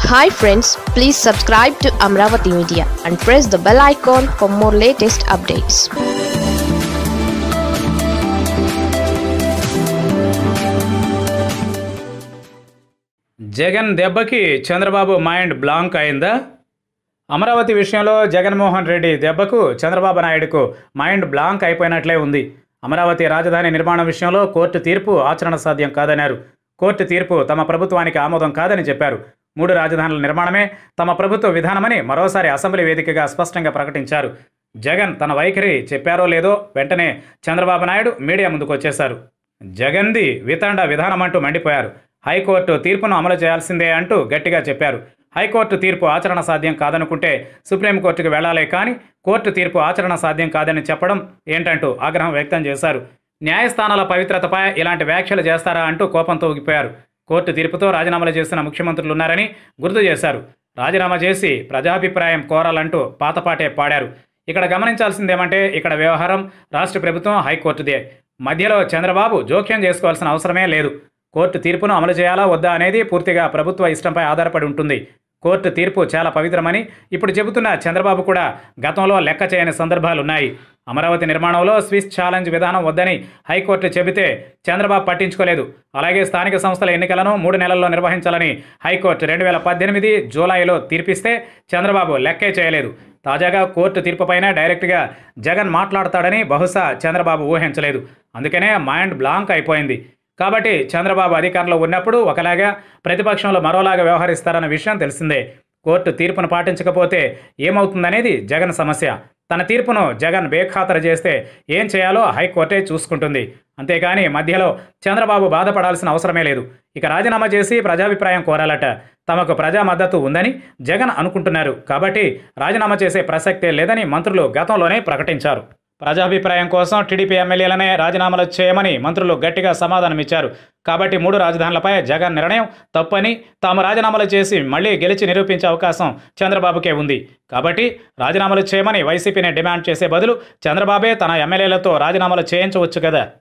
hi friends please subscribe to Amaravati media and press the bell icon for more latest updates Jagan దెబ్బకి Chandrababu mind blank అయిందా అమరావతి విషయంలో జగన్మోహన్ రెడ్డి దెబ్బకు చంద్రబాబు నాయుడుకు mind blank అయిపోయినట్లే ఉంది అమరావతి రాజధాని నిర్మాణం విషయంలో కోర్టు తీర్పు ఆచరణ సాధ్యం కాదన్నారు కోర్టు తీర్పు తమ ప్రభుత్వానికి ఆమోదం కాదని చెప్పారు మూడు రాజధానుల నిర్మాణమే తమ ప్రభుత్వ విధానమని మరోసారి అసెంబ్లీ వేదికగా స్పష్టంగా ప్రకటించారు జగన్ తన వైఖరి చెప్పారో లేదో వెంటనే చంద్రబాబు నాయుడు మీడియా ముందుకు వచ్చేశారు జగన్ది వితండ విధానం అంటూ మండిపోయారు హైకోర్టు తీర్పును అమలు చేయాల్సిందే అంటూ గట్టిగా చెప్పారు హైకోర్టు తీర్పు ఆచరణ సాధ్యం కాదనుకుంటే సుప్రీంకోర్టుకు వెళ్లాలే కానీ కోర్టు తీర్పు ఆచరణ సాధ్యం కాదని చెప్పడం ఏంటంటూ ఆగ్రహం వ్యక్తం చేశారు న్యాయస్థానాల పవిత్రతపై ఇలాంటి వ్యాఖ్యలు చేస్తారా అంటూ కోపంతో ఊగిపోయారు కోర్టు తీర్పుతో రాజీనామాలు చేసిన ముఖ్యమంత్రులు ఉన్నారని గుర్తు చేశారు రాజీనామా చేసి ప్రజాభిప్రాయం కోరాలంటూ పాతపాటే పాడారు ఇక్కడ గమనించాల్సిందేమంటే ఇక్కడ వ్యవహారం రాష్ట్ర ప్రభుత్వం హైకోర్టుదే మధ్యలో చంద్రబాబు జోక్యం చేసుకోవాల్సిన అవసరమే లేదు కోర్టు తీర్పును అమలు చేయాలా వద్దా అనేది పూర్తిగా ప్రభుత్వ ఇష్టంపై ఆధారపడి ఉంటుంది కోర్టు తీర్పు చాలా పవిత్రమని ఇప్పుడు చెబుతున్న చంద్రబాబు కూడా గతంలో లెక్క చేయని సందర్భాలున్నాయి అమరావతి నిర్మాణంలో స్విస్ ఛాలెంజ్ విధానం వద్దని హైకోర్టు చెబితే చంద్రబాబు పట్టించుకోలేదు అలాగే స్థానిక సంస్థల ఎన్నికలను మూడు నెలల్లో నిర్వహించాలని హైకోర్టు రెండు వేల పద్దెనిమిది జూలైలో తీర్పిస్తే చంద్రబాబు లెక్కే చేయలేదు తాజాగా కోర్టు తీర్పుపైన డైరెక్ట్గా జగన్ మాట్లాడతాడని బహుశా చంద్రబాబు ఊహించలేదు అందుకనే మైండ్ బ్లాంక్ అయిపోయింది కాబట్టి చంద్రబాబు అధికారంలో ఉన్నప్పుడు ఒకలాగా ప్రతిపక్షంలో మరోలాగా వ్యవహరిస్తారన్న విషయం తెలిసిందే కోర్టు తీర్పును పాటించకపోతే ఏమవుతుందనేది జగన్ సమస్య తన తీర్పును జగన్ బేఖాతరు చేస్తే ఏం చేయాలో హైకోర్టే చూసుకుంటుంది అంతేకాని మధ్యలో చంద్రబాబు బాధపడాల్సిన అవసరమే లేదు ఇక రాజీనామా చేసి ప్రజాభిప్రాయం కోరాలట తమకు ప్రజా మద్దతు ఉందని జగన్ అనుకుంటున్నారు కాబట్టి రాజీనామా చేసే ప్రసక్తే లేదని మంత్రులు గతంలోనే ప్రకటించారు ప్రజాభిప్రాయం కోసం టీడీపీ ఎమ్మెల్యేలనే రాజీనామాలు చేయమని మంత్రులు గట్టిగా సమాధానమిచ్చారు కాబట్టి మూడు రాజధానులపై జగన్ నిర్ణయం తప్పని తాము రాజీనామాలు చేసి మళ్లీ గెలిచి నిరూపించే అవకాశం చంద్రబాబుకే ఉంది కాబట్టి రాజీనామాలు చేయమని వైసీపీని డిమాండ్ చేసే బదులు చంద్రబాబే తన ఎమ్మెల్యేలతో రాజీనామాలు చేయించవచ్చు కదా